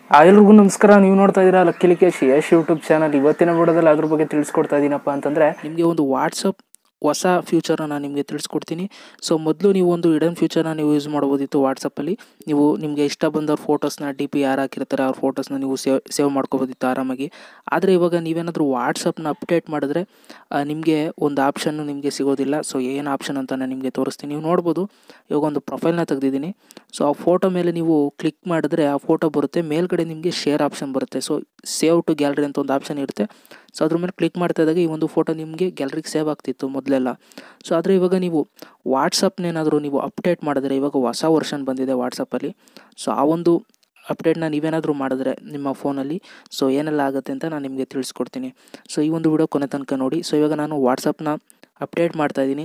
ಆ, ಎಲ್ರಿಗೂ ನಮಸ್ಕಾರ ನೀವು ನೋಡ್ತಾ ಇದ್ದೀರಾ lucky Likesh Yash YouTube channel ಇವತ್ತಿನ ವಿಡಿಯೋದಲ್ಲಿ ಅದ್ರ ಬಗ್ಗೆ ತಿಳಿಸ್ಕೊಡ್ತಾ ಇದ್ದೀನಪ್ಪ ಅಂತಂದರೆ ನಿಮಗೆ ಒಂದು ವಾಟ್ಸಪ್ ಹೊಸ ಫ್ಯೂಚರ್ನ ನಾನು ನಿಮಗೆ ತಿಳಿಸ್ಕೊಡ್ತೀನಿ ಸೊ ಮೊದಲು ನೀವು ಒಂದು ಇಡನ್ ಫ್ಯೂಚರ್ನ ನೀವು ಯೂಸ್ ಮಾಡ್ಬೋದಿತ್ತು ವಾಟ್ಸಪ್ಪಲ್ಲಿ ನೀವು ನಿಮಗೆ ಇಷ್ಟ ಬಂದವ್ರ ಫೋಟೋಸ್ನ ಡಿ ಪಿ ಯಾರು ಹಾಕಿರ್ತಾರೆ ಅವ್ರ ಫೋಟೋಸ್ನ ನೀವು ಸೇವ್ ಸೇವ್ ಮಾಡ್ಕೋಬೋದಿತ್ತು ಆರಾಮಾಗಿ ಆದರೆ ಇವಾಗ ನೀವೇನಾದರೂ ವಾಟ್ಸಪ್ನ ಅಪ್ಡೇಟ್ ಮಾಡಿದ್ರೆ ನಿಮಗೆ ಒಂದು ಆಪ್ಷನ್ನು ನಿಮಗೆ ಸಿಗೋದಿಲ್ಲ ಸೊ ಏನು ಆಪ್ಷನ್ ಅಂತ ನಾನು ನಿಮಗೆ ತೋರಿಸ್ತೀನಿ ನೀವು ನೋಡ್ಬೋದು ಇವಾಗ ಒಂದು ಪ್ರೊಫೈಲ್ನ ತೆಗೆದಿದ್ದೀನಿ ಸೊ ಆ ಫೋಟೋ ಮೇಲೆ ನೀವು ಕ್ಲಿಕ್ ಮಾಡಿದ್ರೆ ಆ ಫೋಟೋ ಬರುತ್ತೆ ಮೇಲ್ಗಡೆ ನಿಮಗೆ ಶೇರ್ ಆಪ್ಷನ್ ಬರುತ್ತೆ ಸೊ ಸೇವ್ ಟು ಗ್ಯಾಲರಿ ಅಂತ ಒಂದು ಆಪ್ಷನ್ ಇರುತ್ತೆ ಸೊ ಅದ್ರ ಮೇಲೆ ಕ್ಲಿಕ್ ಮಾಡ್ತಾ ಇದ್ದಾಗ ಈ ಒಂದು ಫೋಟೋ ನಿಮಗೆ ಗ್ಯಾಲರಿಗೆ ಸೇವ್ ಆಗ್ತಿತ್ತು ಮೊದಲೆಲ್ಲ ಸೊ ಆದರೆ ಇವಾಗ ನೀವು ವಾಟ್ಸಪ್ನೇನಾದರೂ ನೀವು ಅಪ್ಡೇಟ್ ಮಾಡಿದ್ರೆ ಇವಾಗ ಹೊಸ ವರ್ಷನ್ ಬಂದಿದೆ ವಾಟ್ಸಪ್ಪಲ್ಲಿ ಸೊ ಆ ಒಂದು ಅಪ್ಡೇಟ್ನ ನೀವೇನಾದರೂ ಮಾಡಿದ್ರೆ ನಿಮ್ಮ ಫೋನಲ್ಲಿ ಸೊ ಏನೆಲ್ಲ ಆಗುತ್ತೆ ಅಂತ ನಾನು ನಿಮಗೆ ತಿಳಿಸ್ಕೊಡ್ತೀನಿ ಸೊ ಈ ಒಂದು ವಿಡಿಯೋ ಕೊನೆ ತನಕ ನೋಡಿ ಸೊ ಇವಾಗ ನಾನು ವಾಟ್ಸಪ್ನ ಅಪ್ಡೇಟ್ ಮಾಡ್ತಾ ಇದ್ದೀನಿ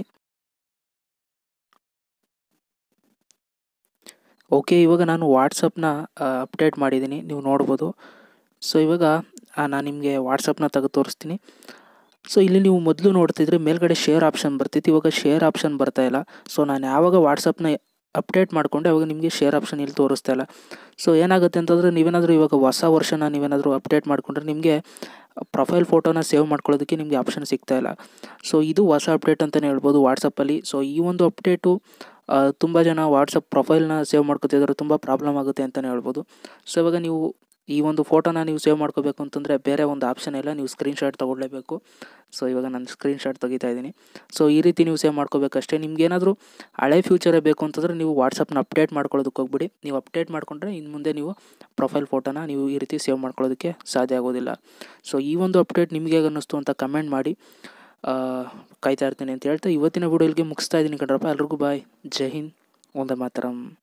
ಓಕೆ ಇವಾಗ ನಾನು ವಾಟ್ಸಪ್ನ ಅಪ್ಡೇಟ್ ಮಾಡಿದ್ದೀನಿ ನೀವು ನೋಡ್ಬೋದು ಸೊ ಇವಾಗ ನಾನು ನಿಮಗೆ ವಾಟ್ಸಪ್ನ ತೆಗೆದು ತೋರಿಸ್ತೀನಿ ಸೊ ಇಲ್ಲಿ ನೀವು ಮೊದಲು ನೋಡ್ತಿದ್ರೆ ಮೇಲ್ಗಡೆ ಶೇರ್ ಆಪ್ಷನ್ ಬರ್ತಿತ್ತು ಇವಾಗ ಶೇರ್ ಆಪ್ಷನ್ ಬರ್ತಾ ಇಲ್ಲ ಸೊ ನಾನು ಯಾವಾಗ ವಾಟ್ಸಪ್ನ ಅಪ್ಡೇಟ್ ಮಾಡಿಕೊಂಡೆ ಅವಾಗ ನಿಮಗೆ ಶೇರ್ ಆಪ್ಷನ್ ಇಲ್ಲಿ ತೋರಿಸ್ತಾ ಇಲ್ಲ ಸೊ ಏನಾಗುತ್ತೆ ಅಂತಂದರೆ ನೀವೇನಾದರೂ ಇವಾಗ ಹೊಸ ವರ್ಷನ ನೀವೇನಾದರೂ ಅಪ್ಡೇಟ್ ಮಾಡಿಕೊಂಡ್ರೆ ನಿಮಗೆ ಪ್ರೊಫೈಲ್ ಫೋಟೋನ ಸೇವ್ ಮಾಡ್ಕೊಳ್ಳೋದಕ್ಕೆ ನಿಮಗೆ ಆಪ್ಷನ್ ಸಿಗ್ತಾ ಇಲ್ಲ ಸೊ ಇದು ಹೊಸ ಅಪ್ಡೇಟ್ ಅಂತಲೇ ಹೇಳ್ಬೋದು ವಾಟ್ಸಪ್ಪಲ್ಲಿ ಸೊ ಈ ಒಂದು ಅಪ್ಡೇಟು ತುಂಬ ಜನ ವಾಟ್ಸಪ್ ಪ್ರೊಫೈಲ್ನ ಸೇವ್ ಮಾಡ್ಕೋತಿದ್ದಾರೆ ತುಂಬ ಪ್ರಾಬ್ಲಮ್ ಆಗುತ್ತೆ ಅಂತಲೇ ಹೇಳ್ಬೋದು ಸೊ ಇವಾಗ ನೀವು ಈ ಒಂದು ಫೋಟೋನ ನೀವು ಸೇವ್ ಮಾಡ್ಕೋಬೇಕು ಅಂತಂದರೆ ಬೇರೆ ಒಂದು ಆಪ್ಷನ್ ಇಲ್ಲ ನೀವು ಸ್ಕ್ರೀನ್ಶಾಟ್ ತೊಗೊಳ್ಲೇಬೇಕು ಸೊ ಇವಾಗ ನಾನು ಸ್ಕ್ರೀನ್ಶಾಟ್ ತೆಗಿತಾ ಇದ್ದೀನಿ ಸೊ ಈ ರೀತಿ ನೀವು ಸೇವ್ ಮಾಡ್ಕೋಬೇಕಷ್ಟೇ ನಿಮ್ಗೇನಾದರೂ ಹಳೆ ಫ್ಯೂಚರೇ ಬೇಕು ಅಂತಂದರೆ ನೀವು ವಾಟ್ಸಪ್ನ ಅಪ್ಡೇಟ್ ಮಾಡ್ಕೊಳ್ಳೋದಕ್ಕೆ ಹೋಗ್ಬಿಡಿ ನೀವು ಅಪ್ಡೇಟ್ ಮಾಡಿಕೊಂಡ್ರೆ ಇನ್ನು ಮುಂದೆ ನೀವು ಪ್ರೊಫೈಲ್ ಫೋಟೋನ ನೀವು ಈ ರೀತಿ ಸೇವ್ ಮಾಡ್ಕೊಳ್ಳೋದಕ್ಕೆ ಸಾಧ್ಯ ಆಗೋದಿಲ್ಲ ಸೊ ಈ ಒಂದು ಅಪ್ಡೇಟ್ ನಿಮಗೆ ಹೇಗೆ ಅನ್ನಿಸ್ತು ಅಂತ ಕಮೆಂಟ್ ಮಾಡಿ ಕಾಯ್ತಾ ಇರ್ತೀನಿ ಅಂತ ಹೇಳ್ತಾ ಇವತ್ತಿನ ವಿಡಿಯೋಲ್ಗೆ ಮುಗಿಸ್ತಾ ಇದ್ದೀನಿ ಕಣ್ರಪ್ಪ ಎಲ್ರಿಗೂ ಬಾಯ್ ಜೈ ಹಿಂದ್ ಒಂದೇ ಮಾತರಂ